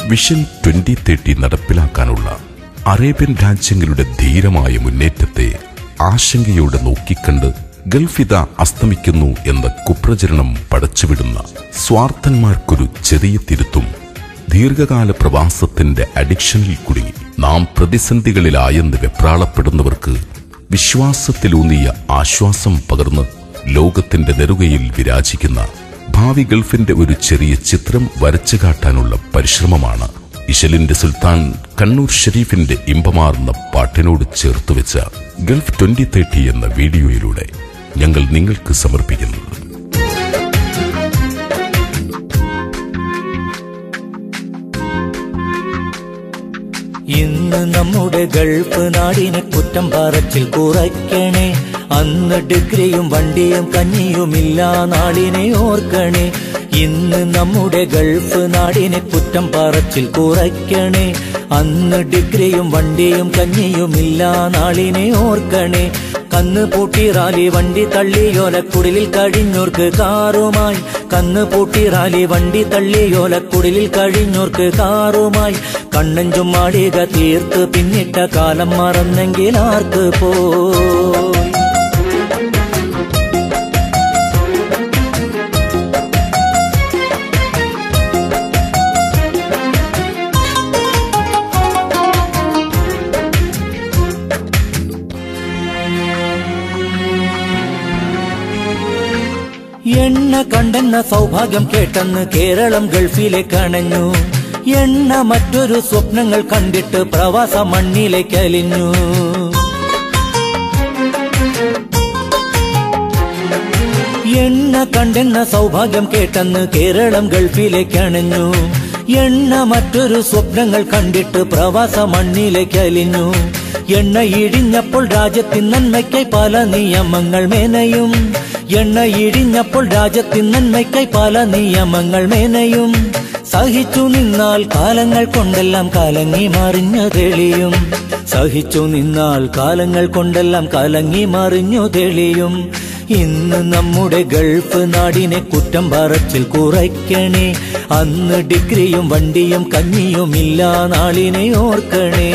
vision twenty thirty നടപ്പിലാക്കാനുള്ള Arabian രാജ്യങ്ങളുടെ ധീരമായ മുന്നേറ്റത്തെ ആശങ്കയോടെ നോക്കിക്കണ്ട് ഗൾഫിത അസ്തമിക്കുന്നു എന്ന കുപ്രചരണം പടച്ചുവിടുന്ന സ്വാർത്ഥന്മാർക്കൊരു ചെറിയ തിരുത്തും ദീർഘകാല പ്രവാസത്തിന്റെ അഡിക്ഷനിൽ കുടുങ്ങി നാം പ്രതിസന്ധികളിലായെന്ന് വെപ്രാളപ്പെടുന്നവർക്ക് വിശ്വാസത്തിലൂന്നിയ ആശ്വാസം പകർന്ന് ലോകത്തിന്റെ നെറുകയിൽ വിരാജിക്കുന്ന ഭാവി ഗൾഫിന്റെ ഒരു ചെറിയ ചിത്രം വരച്ചു കാട്ടാനുള്ള പരിശ്രമമാണ് ഇശലിന്റെ സുൽത്താൻ കണ്ണൂർ ഷെരീഫിന്റെ ഇമ്പമാർന്ന പാട്ടിനോട് ചേർത്തുവെച്ച ഗൾഫ് ട്വന്റി തേർട്ടി എന്ന വീഡിയോയിലൂടെ ഞങ്ങൾ നിങ്ങൾക്ക് സമർപ്പിക്കുന്നത് ഇന്ന് നമ്മുടെ ഗൾഫ് നാടിനെ കുറ്റം പറച്ചിൽ കുറയ്ക്കണേ അന്ന് ഡിഗ്രിയും വണ്ടിയും കഞ്ഞിയുമില്ല നാളിനെ ഓർക്കണേ ഇന്ന് നമ്മുടെ ഗൾഫ് നാടിനെ കുറ്റം പറച്ചിൽ കുറയ്ക്കണേ അന്ന് ഡിഗ്രിയും വണ്ടിയും കഞ്ഞിയുമില്ല നാളിനെ ഓർക്കണേ കന്ന് പൂട്ടി റാലി വണ്ടി തള്ളിയോലക്കുടലിൽ കഴിഞ്ഞോർക്ക് കാറുമായി കന്ന് പൂട്ടി റാലി വണ്ടി തള്ളിയോലക്കുടലിൽ കഴിഞ്ഞോർക്ക് കാറുമായി കണ്ണഞ്ചും മാളിക തീർത്ത് പിന്നിട്ട കാലം മറന്നെങ്കിൽ ആർക്ക് പോയി എണ്ണ കണ്ടെന്ന സൗഭാഗ്യം കേട്ടെന്ന് കേരളം ഗൾഫിലേക്ക് അണഞ്ഞു എണ്ണ മറ്റൊരു സ്വപ്നങ്ങൾ കണ്ടിട്ട് പ്രവാസ മണ്ണിലേക്ക് അലിഞ്ഞു എണ്ണ കണ്ടെന്ന സൗഭാഗ്യം കേട്ടെന്ന് കേരളം ഗൾഫിലേക്ക് അണഞ്ഞു എണ്ണ മറ്റൊരു സ്വപ്നങ്ങൾ കണ്ടിട്ട് പ്രവാസ മണ്ണിലേക്ക് അലിഞ്ഞു എണ്ണ ഇടിഞ്ഞപ്പോൾ രാജ്യത്തിൻ നന്മയ്ക്കായി പല നിയമങ്ങൾ മേനയും എണ്ണ ഇടിഞ്ഞപ്പോൾ രാജ്യത്തിൻ നന്മയ്ക്കായി പല നിയമങ്ങൾ മേനയും സഹിച്ചു നിന്നാൽ കാലങ്ങൾ കൊണ്ടെല്ലാം കലങ്ങി മറിഞ്ഞു തെളിയും സഹിച്ചു നിന്നാൽ കാലങ്ങൾ കൊണ്ടെല്ലാം കലങ്ങി മറിഞ്ഞു തെളിയും ഇന്ന് നമ്മുടെ ഗൾഫ് നാടിനെ കുറ്റം പറച്ചിൽ കുറയ്ക്കണേ അന്ന് ഡിഗ്രിയും വണ്ടിയും കഞ്ഞിയുമില്ല നാളിനെ ഓർക്കണേ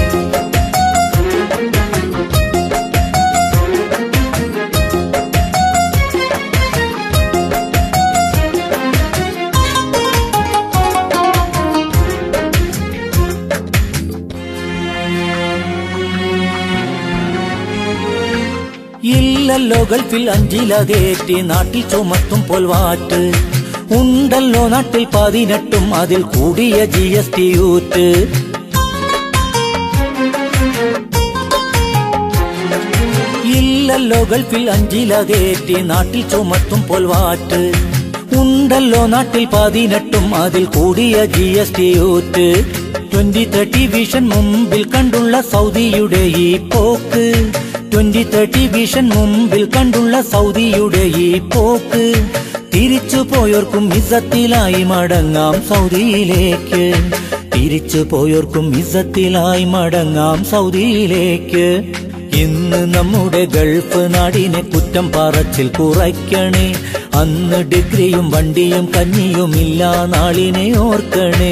ഇല്ലല്ലോ ഗൾഫിൽ അഞ്ചിലതേറ്റി നാട്ടിൽ ചുമത്തും പോൽവാറ്റ് ഉണ്ടല്ലോ നാട്ടിൽ പതിനെട്ടും അതിൽ കൂടിയ ജി എസ് ടി യൂറ്റ് ഇല്ലല്ലോ ഗൾഫിൽ അഞ്ചിലതേറ്റി നാട്ടിൽ ചുമത്തും പോൽവാറ്റ് ഉണ്ടല്ലോ നാട്ടിൽ പതിനെട്ടും അതിൽ കൂടിയ ജി എസ് ടി യൂറ്റ് ട്വന്റി തേർട്ടി വിഷൻ മുമ്പിൽ കണ്ടുള്ള സൗദിയുടെ ഈ പോക്ക് ട്വന്റി തേർട്ടി വിഷൻ മുമ്പിൽ കണ്ടുള്ള സൗദിയുടെ ഈ പോക്ക് തിരിച്ചു പോയോർക്കും ഇസത്തിലായി മടങ്ങാം സൗദിയിലേക്ക് തിരിച്ചു പോയോർക്കും ഇസത്തിലായി മടങ്ങാം സൗദിയിലേക്ക് ഇന്ന് നമ്മുടെ ഗൾഫ് നാടിനെ കുറ്റം പറച്ചിൽ കുറയ്ക്കണേ അന്ന് ഡിഗ്രിയും വണ്ടിയും കഞ്ഞിയുമില്ല നാളിനെ ഓർക്കണേ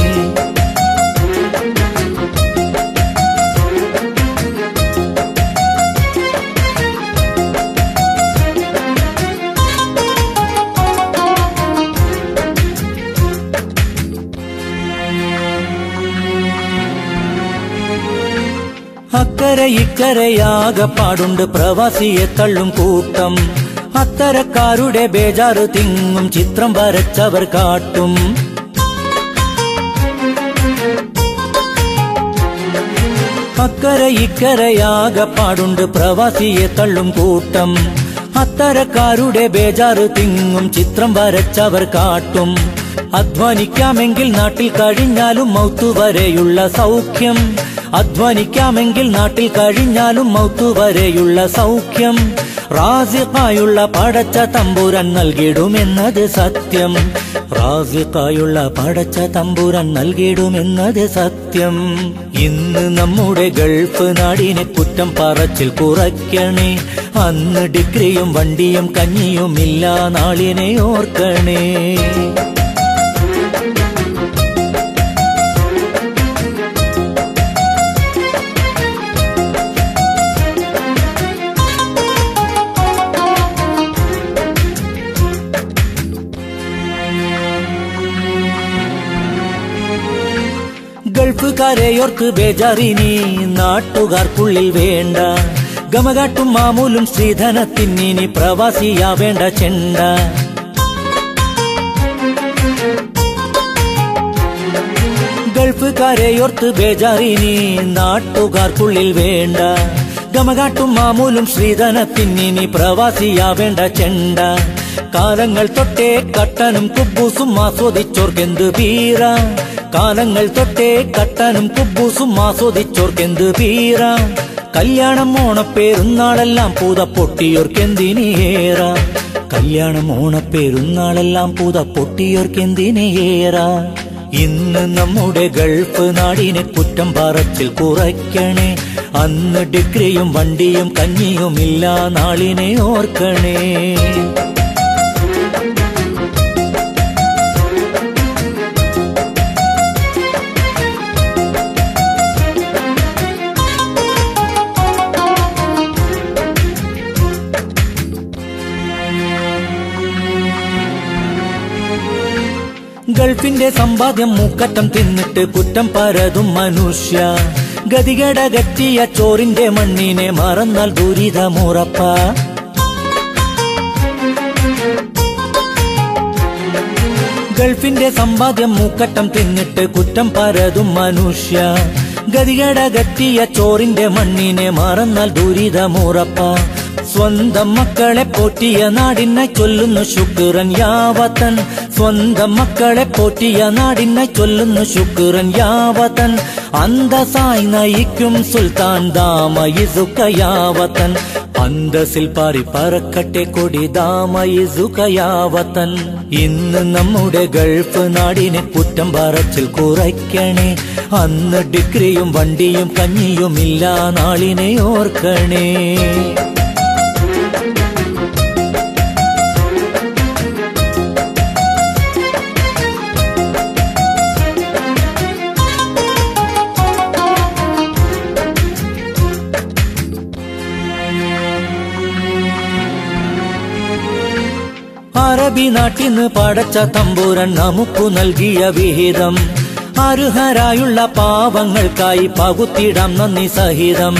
അക്കരെ ഇക്കരയാകപ്പാടുണ്ട് പ്രവാസിയെ തള്ളും കൂട്ടം അത്തരക്കാരുടെ ബേജാറ് തിങ്ങും ചിത്രം വരച്ചവർ കാട്ടും അക്കരെ ഇക്കരയാകപ്പാടുണ്ട് പ്രവാസിയെ തള്ളും കൂട്ടം അത്തരക്കാരുടെ ബേജാറ് തിങ്ങും ചിത്രം വരച്ചവർ കാട്ടും അധ്വാനിക്കാമെങ്കിൽ നാട്ടിൽ കഴിഞ്ഞാലും മൗത്തു വരെയുള്ള സൗഖ്യം അധ്വാനിക്കാമെങ്കിൽ നാട്ടിൽ കഴിഞ്ഞാലും മൗത്തു വരെയുള്ള സൗഖ്യം റാസിഖായുള്ള പടച്ച തമ്പുരൻ നൽകിടുമെന്നത് സത്യം റാസിഖായുള്ള പടച്ച തമ്പുരൻ നൽകിടുമെന്നത് സത്യം ഇന്ന് നമ്മുടെ ഗൾഫ് നാടിനെ കുറ്റം പറച്ചിൽ കുറയ്ക്കണേ അന്ന് ഡിഗ്രിയും വണ്ടിയും കഞ്ഞിയുമില്ല നാളിനെ ഓർക്കണേ ഗൾഫുകാരെയോർത്ത് ബേജാറിനി നാട്ടുകാർക്കുള്ളിൽ വേണ്ട ഗമകാട്ടും മാമൂലും ശ്രീധനത്തിനി പ്രവാസിയാവേണ്ട ചെണ്ട ഗൾഫുകാരെയോർത്ത് ബേജാറിനി നാട്ടുകാർക്കുള്ളിൽ വേണ്ട ഗമകാട്ടും മാമൂലും ശ്രീധനത്തിനി പ്രവാസിയാവേണ്ട ചെണ്ട കാലങ്ങൾ തൊട്ടേ കട്ടനും കുബൂസും ആസ്വദിച്ചോർക്കെന്ത് പീറ കാലങ്ങൾ തൊട്ടേ കട്ടനും കുബൂസും ആസ്വദിച്ചോർക്കെന്ത് പീറ കല്യാണം ഓണപ്പേരുന്നാളെല്ലാം പൂത പൊട്ടിയോർക്കെന്തിനേറ കല്യാണം ഓണപ്പേരുന്നാളെല്ലാം പൂത പൊട്ടിയോർക്കെന്തിനേറ ഇന്ന് നമ്മുടെ ഗൾഫ് നാടിനെ കുറ്റം പറച്ചിൽ കുറയ്ക്കണേ അന്ന് ഡിഗ്രിയും വണ്ടിയും കഞ്ഞിയുമില്ല നാളിനെ ഓർക്കണേ ഗൾഫിന്റെ സമ്പാദ്യം മൂക്കറ്റം തിന്നിട്ട് കുറ്റം പരതും മനുഷ്യ ഗതികടകറ്റിയ ചോറിന്റെ മണ്ണിനെ മറന്നാൽ ദുരിതമുറപ്പ ഗൾഫിന്റെ സമ്പാദ്യം മൂക്കറ്റം തിന്നിട്ട് കുറ്റം പരതും മനുഷ്യ ഗതികടകറ്റിയ ചോറിന്റെ മണ്ണിനെ മറന്നാൽ ദുരിതമുറപ്പ സ്വന്തം മക്കളെ പോറ്റിയ നാടിനെ ചൊല്ലുന്നു ശുക്രൻ യാവത്തൻ സ്വന്തം മക്കളെ പോറ്റിയ നാടിനെ ചൊല്ലുന്നു ശുക്രൻ യാവത്തൻ അന്തസായി നയിക്കും സുൽത്താൻ ദാമയിസുക്കയാവത്തൻ അന്തസിൽ പാറി പറക്കട്ടെ കൊടി ദാമയിസുക്കയാവത്തൻ ഇന്ന് നമ്മുടെ ഗൾഫ് നാടിനെ കുറ്റം പറച്ചിൽ കുറയ്ക്കണേ അന്ന് ഡിഗ്രിയും വണ്ടിയും കഞ്ഞിയുമില്ല നാളിനെ ഓർക്കണേ അറബി നാട്ടിന്ന് പടച്ച തമ്പുരൻ നമുക്കു നൽകിയ വിഹിതം അർഹരായുള്ള പാവങ്ങൾക്കായി പകുത്തിടാം നന്ദി സഹിതം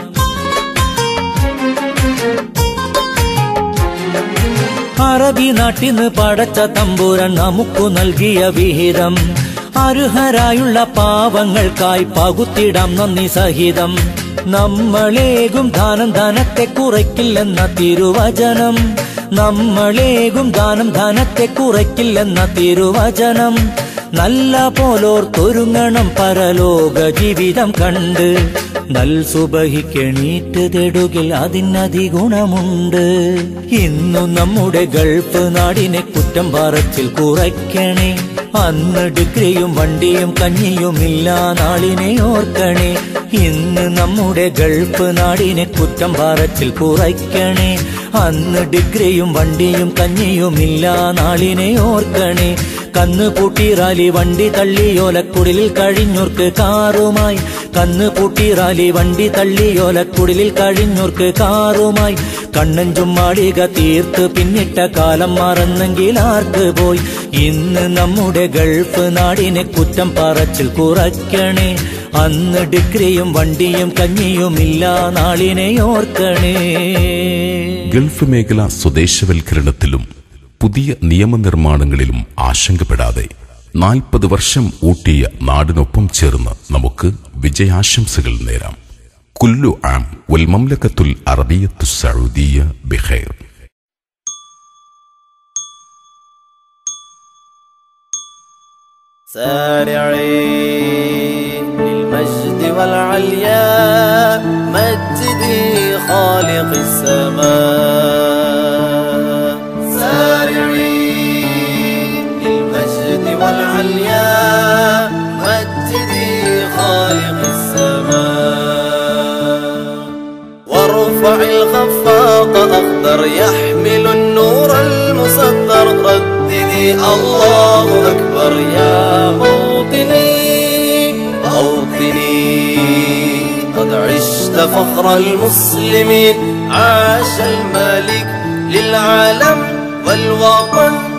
അറബി നാട്ടിന്ന് പടച്ച തമ്പുരൻ നമുക്കു നൽകിയ വിഹിതം അർഹരായുള്ള പാവങ്ങൾക്കായി പകുത്തിടാം നന്ദി സഹിതം നമ്മളേകും ദാനം ധനത്തെ കുറയ്ക്കില്ലെന്ന തിരുവചനം നമ്മളേകും ദാനം ധനത്തെ കുറയ്ക്കില്ലെന്ന തിരുവചനം നല്ല പോലോർത്തൊരുങ്ങണം പരലോക ജീവിതം കണ്ട് നൽ സുബഹിക്കെണീറ്റ് തെടുകിൽ അതിനധി ഗുണമുണ്ട് ഇന്നു നമ്മുടെ ഗൾഫ് നാടിനെ കുറ്റം പറച്ചിൽ കുറയ്ക്കണേ അന്ന് ഡിഗ്രിയും വണ്ടിയും കഞ്ഞിയുമില്ല നാളിനെ ഓർക്കണേ ഇന്ന് നമ്മുടെ ഗൾഫ് നാടിനെ കുറ്റം പറച്ചിൽ കുറയ്ക്കണേ അന്ന് ഡിഗ്രിയും വണ്ടിയും കഞ്ഞിയുമില്ല നാളിനെ ഓർക്കണേ കന്ന് പൂട്ടിറാലി വണ്ടി തള്ളിയോലക്കുടിലിൽ കഴിഞ്ഞോർക്ക് കാറുമായി കന്ന് പൂട്ടിറാലി വണ്ടി തള്ളിയോലക്കുടിലിൽ കഴിഞ്ഞോർക്ക് കാറുമായി കണ്ണഞ്ചും മാളിക തീർത്ത് പിന്നിട്ട കാലം മറന്നെങ്കിൽ ആർക്ക് പോയി ഇന്ന് നമ്മുടെ ഗൾഫ് നാടിനെ കുറ്റം പറച്ചിൽ കുറയ്ക്കണേ അന്ന് ഡിഗ്രിയും വണ്ടിയും കഞ്ഞിയുമില്ല നാളിനെ ഓർക്കണേ ഗൾഫ് മേഖല സ്വദേശവൽക്കരണത്തിലും പുതിയ നിയമനിർമ്മാണങ്ങളിലും ആശങ്കപ്പെടാതെ നാൽപ്പത് വർഷം ഊട്ടിയ നാടിനൊപ്പം ചേർന്ന് നമുക്ക് വിജയാശംസകൾ നേരാം കുല്ലു ആം വൽ മംലക്കത്തുൽ അറബിയത്തു സൗദിയ ബിഖൈർ سارعي للمجد والعليا مجدي خالق السماء سارعي للمجد والعليا مجدي خالق السماء وارفع الخفاق أخضر يحمل النور المصدر رددي الله أكبر يا موطني موطني قد عشت فخر المسلمين عاش الملك للعالم والوطن